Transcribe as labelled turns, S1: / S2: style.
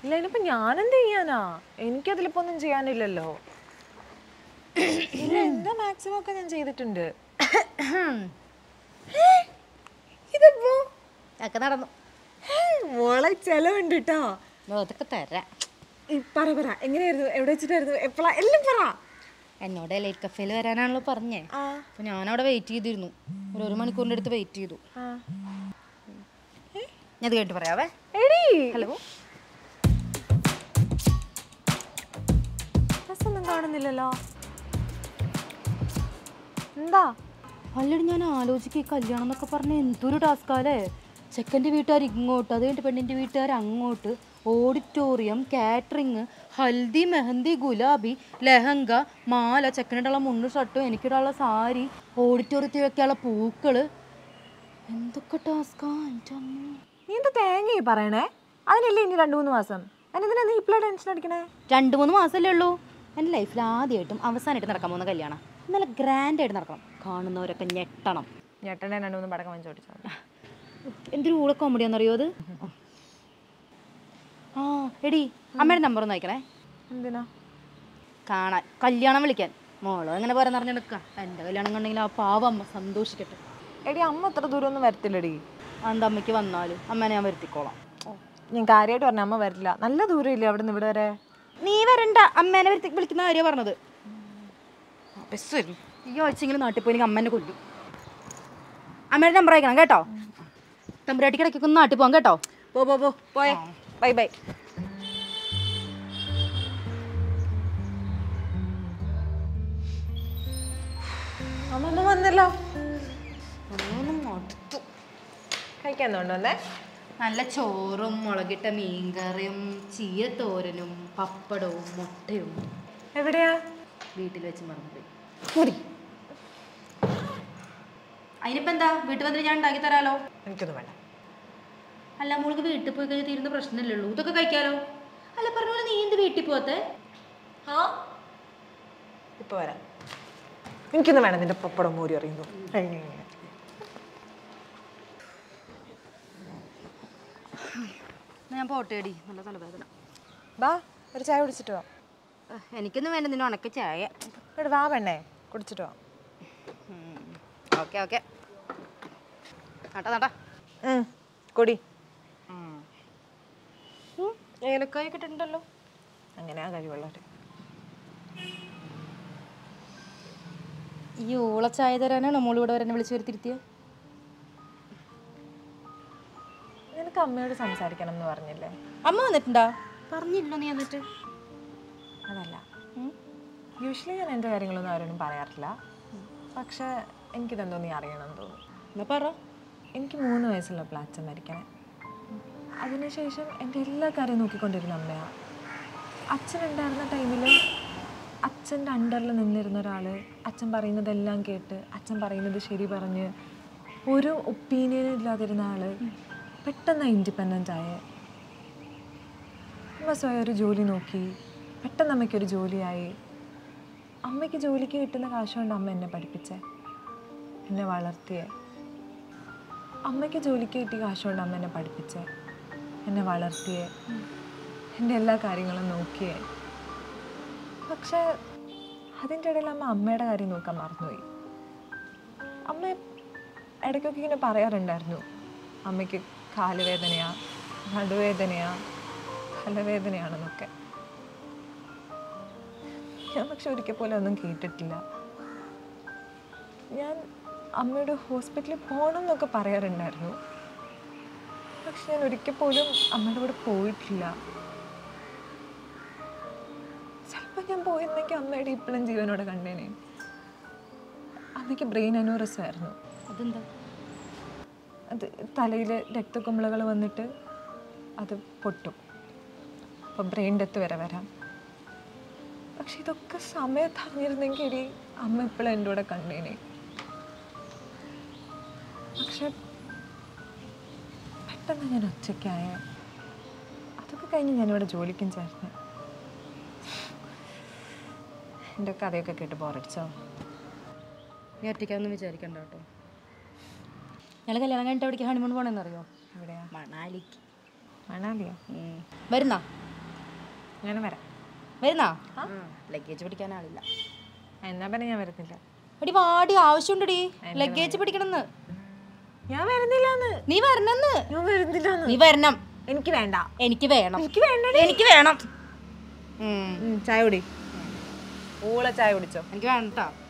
S1: ഇല്ല ഇനിയിപ്പോ ഞാനെന്ത് ചെയ്യാനാ എനിക്കതിലിപ്പോ ഒന്നും ചെയ്യാനില്ലല്ലോ ഇല്ല എന്താ മാക്സിമം ഒക്കെ ഞാൻ ചെയ്തിട്ടുണ്ട് ഇതിപ്പോ
S2: ഒക്കെ നടന്നു
S1: മോളെ ചെലവുണ്ട് കേട്ടോ
S2: ഓ, അതൊക്കെ തരാം
S1: ഈ പറ പറ എങ്ങനെയായിരുന്നു എവിടെ വെച്ചിട്ടായിരുന്നു എപ്പോഴാ എല്ലാം പറ
S2: എന്നോട് ലൈറ്റ് കഫേയിൽ വരാനാണല്ലോ പറഞ്ഞേ
S1: ആ
S2: അപ്പൊ ഞാനവിടെ വെയിറ്റ് ചെയ്തിരുന്നു ഒരു ഒരു മണിക്കൂറിൻ്റെ അടുത്ത് വെയിറ്റ് ചെയ്തു
S1: ആ
S2: ഞാൻ അത് കേട്ട് പറയാവേ
S1: എടി
S2: ഹലോ
S1: ബസ്സൊന്നും കാണുന്നില്ലല്ലോ എന്താ
S2: അല്ലടി ഞാൻ ആലോചിക്കുക ഈ കല്യാണം എന്നൊക്കെ പറഞ്ഞ എന്തൊരു ടാസ്കാലേ ചെക്കൻ്റെ വീട്ടുകാർ ഇങ്ങോട്ട് അത് കഴിഞ്ഞിട്ട് പെണ്ണിൻ്റെ വീട്ടുകാർ അങ്ങോട്ട് ഓഡിറ്റോറിയം കാറ്ററിങ് ഹൽദി മെഹന്തി ഗുലാബി ലെഹങ്ക മാല ചെക്കനിട്ടുള്ള മുണ്ട് ഷർട്ടും എനിക്കിടാനുള്ള സാരി ഓഡിറ്റോറിയത്തിൽ വെക്കാനുള്ള പൂക്കള് എന്തൊക്കെ ടാസ്കാ എൻ്റെ അമ്മ
S1: നീ എന്താ തേങ്ങയായി പറയണേ അതിനല്ലേ ഇനി രണ്ടു മൂന്ന് മാസം അതിനെന്തിനാ നീ ഇപ്പോഴാണ് ടെൻഷൻ അടിക്കണേ
S2: രണ്ട് മൂന്ന് മാസമല്ലേ ഉള്ളൂ എൻ്റെ ലൈഫിൽ ആദ്യമായിട്ടും അവസാനമായിട്ട് നടക്കാൻ പോകുന്ന കല്യാണം നല്ല ഗ്രാൻഡായിട്ട് നടക്കണം കാണുന്നവരൊക്കെ ഞെട്ടണം
S1: ഞെട്ടനെ രണ്ടു മൂന്ന് പടക്കം വാങ്ങിച്ചു കൊടുത്താൽ
S2: എന്തൊരു ഊള കോമഡി എന്നറിയോ അത് ആ എടി അമ്മയുടെ നമ്പർ ഒന്ന് അയക്കണേ
S1: എന്തിനാ
S2: കാണാൻ കല്യാണം വിളിക്കാൻ മോളോ എങ്ങനെ പറയാൻ അറിഞ്ഞു നിൽക്കുക എൻ്റെ കല്യാണം കണ്ടെങ്കിൽ ആ പാവം അമ്മ സന്തോഷിക്കട്ടെ
S1: എടി അമ്മ അത്ര ദൂരം ഒന്നും വരത്തില്ലടി
S2: എൻ്റെ അമ്മയ്ക്ക് വന്നാലും അമ്മേനെ ഞാൻ വരുത്തിക്കോളാം
S1: ഞാൻ കാര്യമായിട്ട് പറഞ്ഞ അമ്മ വരില്ല നല്ല ദൂരം ഇല്ലേ അവിടെ നിന്ന് ഇവിടെ വരെ
S2: നീ വരണ്ട അമ്മേനെ വരുത്തി വിളിക്കുന്ന കാര്യമാണ് പറഞ്ഞത് ബസ് വരും ഈ ആഴ്ചയെങ്കിലും നാട്ടിൽ പോയി എനിക്ക് അമ്മേനെ കൊല്ലും അമ്മയുടെ നമ്പർ അയക്കണം കേട്ടോ തമ്പുരാട്ടിക്ക് ഇടയ്ക്കൊക്കെ ഒന്ന് നാട്ടിൽ പോകാം കേട്ടോ
S1: പോ പോ പോ പോയെ ബൈ ബൈ അമ്മ ഒന്നും വന്നല്ലോ കഴിക്കാൻ തോന്നുന്നേ
S2: നല്ല ചോറും മുളകിട്ട മീൻകറിയും ചീരത്തോരനും പപ്പടവും മുട്ടയും
S1: എവിടെയാ
S2: വീട്ടിൽ വെച്ച് മറന്നുപോയി അതിനിപ്പോ എന്താ വീട്ടിൽ വന്നിട്ട് ഞാൻ ഉണ്ടാക്കി തരാലോ
S1: എനിക്കൊന്നും വേണ്ട
S2: അല്ല മോൾക്ക് വീട്ടിൽ പോയി കഴിഞ്ഞാൽ തീരുന്ന പ്രശ്നമില്ലല്ലോ ഇതൊക്കെ കഴിക്കാലോ അല്ല പറഞ്ഞ പോലെ നീ എന്ത് വീട്ടിൽ പോകത്തെ
S1: ആ ഇപ്പൊ വരാം എനിക്കൊന്നും വേണം നിന്റെ പപ്പടം മൂരി അറിയുന്നു
S2: ഞാൻ പോട്ടേടി നല്ല തലവേദന
S1: ബാ ഒരു ചായ കുടിച്ചിട്ട് വാ
S2: ഏഹ്, എനിക്കൊന്നും വേണ്ട നിന്നെ ഉണക്ക ചായ
S1: ഇവിടെ വാ പെണ്ണേ കുടിച്ചിട്ട് വാ
S2: ഓക്കെ ഓക്കെ നട്ടാ നട്ടാ
S1: ഉം, കുടി ഏലക്കായ കിട്ടുന്നുണ്ടല്ലോ അങ്ങനെ ആ കഴിവുള്ളവര്
S2: ഈ ഊളച്ചായ തരാനാണ് മോളിവിടെ വരെ എന്നെ വിളിച്ചു വരുത്തിരുത്തിയത്
S1: നിനക്ക് അമ്മയോട് സംസാരിക്കണം എന്ന് പറഞ്ഞില്ലേ
S2: അമ്മ വന്നിട്ടുണ്ടാ പറഞ്ഞില്ലോ നീ എന്നിട്ട്
S1: അതല്ല യൂഷ്വലി ഞാൻ എൻ്റെ കാര്യങ്ങളൊന്നും ആരോടും പറയാറില്ല പക്ഷേ എനിക്കിതെന്തോ നീ അറിയണമെന്ന് തോന്നുന്നു
S2: എന്നാ പറ
S1: എനിക്ക് മൂന്ന് വയസ്സുള്ളപ്പോൾ അച്ഛൻ മരിക്കണേ അതിനുശേഷം എൻ്റെ എല്ലാ കാര്യം നോക്കിക്കൊണ്ടിരുന്ന അമ്മയാണ് അച്ഛൻ ഉണ്ടായിരുന്ന ടൈമിൽ അച്ഛൻ്റെ അണ്ടറിൽ നിന്നിരുന്ന ഒരാൾ അച്ഛൻ പറയുന്നതെല്ലാം കേട്ട് അച്ഛൻ പറയുന്നത് ശരി പറഞ്ഞ് ഒരു ഒപ്പീനിയനും ഇല്ലാതിരുന്ന ആൾ പെട്ടെന്ന് ഇൻഡിപെൻഡൻ്റ് ആയ അമ്മ സ്വയം ഒരു ജോലി നോക്കി പെട്ടെന്ന് അമ്മയ്ക്കൊരു ജോലിയായി അമ്മയ്ക്ക് ജോലിക്ക് കിട്ടുന്ന കാശ് കൊണ്ട് അമ്മ എന്നെ പഠിപ്പിച്ചേ എന്നെ വളർത്തിയേ അമ്മയ്ക്ക് ജോലിക്ക് കിട്ടിയ കാശ് കൊണ്ട് അമ്മ എന്നെ പഠിപ്പിച്ചേ എന്നെ വളർത്തിയേ എൻ്റെ എല്ലാ കാര്യങ്ങളും നോക്കിയേ പക്ഷേ അതിൻ്റെ ഇടയിൽ അമ്മ അമ്മയുടെ കാര്യം നോക്കാൻ മറന്നുപോയി അമ്മ ഇടയ്ക്കൊക്കെ ഇങ്ങനെ പറയാറുണ്ടായിരുന്നു അമ്മയ്ക്ക് കാലുവേദനയാ നടുവേദനയാ തലവേദനയാണെന്നൊക്കെ ഞാൻ പക്ഷെ ഒരിക്കൽ പോലും ഒന്നും കേട്ടിട്ടില്ല ഞാൻ അമ്മയോട് ഹോസ്പിറ്റലിൽ പോകണം എന്നൊക്കെ പറയാറുണ്ടായിരുന്നു പക്ഷെ ഞാൻ ഒരിക്കൽ പോലും അമ്മയുടെ കൂടെ പോയിട്ടില്ല ചിലപ്പോൾ ഞാൻ പോയിരുന്നെങ്കിൽ അമ്മയുടെ ഇപ്പോഴും ജീവനോടെ കണ്ടേനെ അമ്മയ്ക്ക് ബ്രെയിൻ അനോറസ് ആയിരുന്നു
S2: അതെന്താ
S1: അത് തലയിൽ രക്തക്കുമ്പളകൾ വന്നിട്ട് അത് പൊട്ടും അപ്പോൾ ബ്രെയിൻ ഡെത്ത് വരെ വരാം പക്ഷെ ഇതൊക്കെ സമയത്ത് അറിഞ്ഞിരുന്നെങ്കിൽ എടി അമ്മ ഇപ്പോഴും എൻ്റെ കൂടെ കണ്ടേനെ പക്ഷെ പെട്ടെന്ന് ഞാൻ ഒറ്റയ്ക്കായ അതൊക്കെ കഴിഞ്ഞ് ഞാനിവിടെ ജോലിക്കും ചേർന്ന് എൻ്റെ കഥയൊക്കെ കേട്ട് ബോറടിച്ചോ
S2: നീ ഒറ്റയ്ക്കാന്ന് വിചാരിക്കണ്ട കേട്ടോ ഞങ്ങൾ കല്യാണം കഴിഞ്ഞിട്ട് എവിടേക്ക് ഹണിമൂൺ പോകണമെന്നറിയോ
S1: എവിടെയാ
S2: മണാലിക്ക്
S1: മണാലിയോ
S2: വരുന്നാ
S1: ഞാൻ വരാം
S2: വരുന്നാ ലഗേജ് പിടിക്കാൻ ആളില്ല
S1: എന്നാ പിന്നെ ഞാൻ വരുന്നില്ല
S2: എടി വാടി ആവശ്യമുണ്ടടി ലഗേജ് പിടിക്കണമെന്ന്
S1: ഞാൻ വരുന്നില്ലാന്ന്
S2: നീ വരണമെന്ന്
S1: ഞാൻ വരുന്നില്ലാന്ന്
S2: നീ വരണം
S1: എനിക്ക് വേണ്ട
S2: എനിക്ക് വേണം
S1: എനിക്ക് വേണ്ട
S2: എനിക്ക് വേണം ഉം.
S1: ചായ കുടി ഊള ചായ കുടിച്ചോ
S2: എനിക്ക് വേണ്ട